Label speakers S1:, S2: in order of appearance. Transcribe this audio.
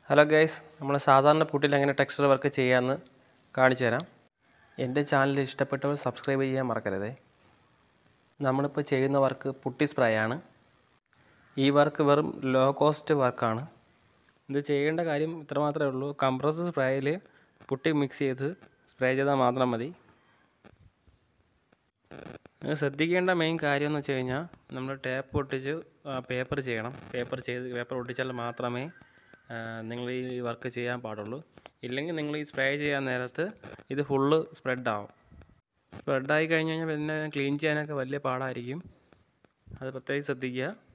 S1: hello guys നമ്മൾ സാധാരണ പുട്ടിൽ എങ്ങനെ ടെക്സ്ചർ വർക്ക് ചെയ്യാമെന്ന് കാണിച്ചു തരാം എൻ്റെ ചാനൽ ഇഷ്ടപ്പെട്ടവർ സബ്സ്ക്രൈബ് ചെയ്യാൻ മറക്കരുതേ നമ്മളിപ്പോൾ ചെയ്യുന്ന വർക്ക് പുട്ടി സ്പ്രേ ആണ് ഈ വർക്ക് വെറും ലോ കോസ്റ്റ് വർക്കാണ് ഇത് ചെയ്യേണ്ട കാര്യം ഇത്ര മാത്രമേ ഉള്ളൂ കംപ്രസ് സ്പ്രേയിൽ പുട്ടി മിക്സ് ചെയ്ത് സ്പ്രേ ചെയ്താൽ മാത്രം മതി നിങ്ങൾ ശ്രദ്ധിക്കേണ്ട മെയിൻ കാര്യം എന്ന് വെച്ച് കഴിഞ്ഞാൽ നമ്മൾ ടാപ്പ് ഒട്ടിച്ച് പേപ്പർ ചെയ്യണം പേപ്പർ ചെയ്ത് പേപ്പർ ഒട്ടിച്ചാൽ മാത്രമേ നിങ്ങൾ ഈ വർക്ക് ചെയ്യാൻ പാടുള്ളൂ ഇല്ലെങ്കിൽ നിങ്ങൾ ഈ സ്പ്രേ ചെയ്യാൻ നേരത്ത് ഇത് ഫുള്ള് സ്പ്രെഡാവും സ്പ്രെഡായി കഴിഞ്ഞ് കഴിഞ്ഞാൽ പിന്നെ ക്ലീൻ ചെയ്യാനൊക്കെ വലിയ പാടായിരിക്കും അത് പ്രത്യേകം ശ്രദ്ധിക്കുക